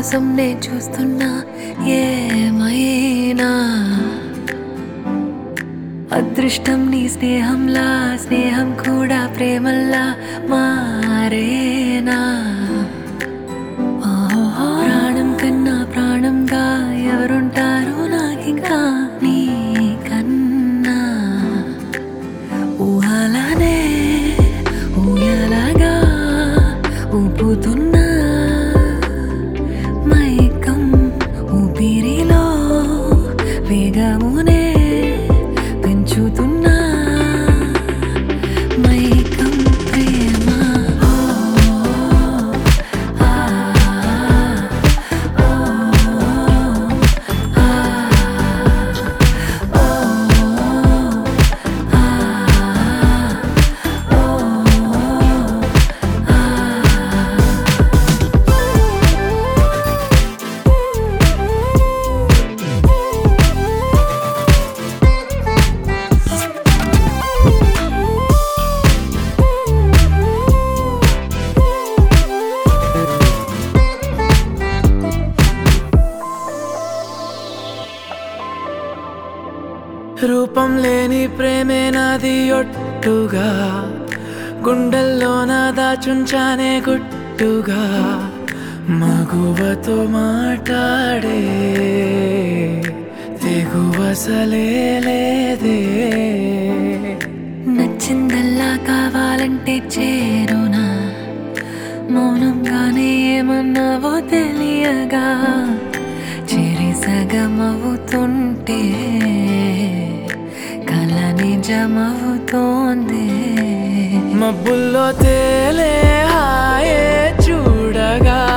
కోసం నే చూస్తున్నా ఏమైనా అదృష్టం నీ స్నేహంలా స్నేహం కూడా ప్రేమల్లా మారేనా ఓహో, ప్రాణం కన్నా ప్రాణంగా ఎవరుంటారు నాకింకా నీ కన్నా ఊహలనే ఊయలగా ఊపుతున్నా మైకం ఊపిరిలో వేగమునే పెంచుతున్నా మైకం ప్రేమ ఓ, ఆ, ఓ, ఆ, ఓ, ఆ, రూపం లేని ప్రేమే నాది ఒట్టుగా గుండెల్లో నా దాచుంచానే గుట్టుగా మగువతో మాట్లాడే తెగువసలే లేదే నచ్చిందల్లా కావాలంటే చేరునా మౌనంగానే ఏమన్నావో తెలియగా చెరి సగమవుతుంటే కల నిజమవుతోంది మబ్బుల్లో తేలే హాయే చూడగా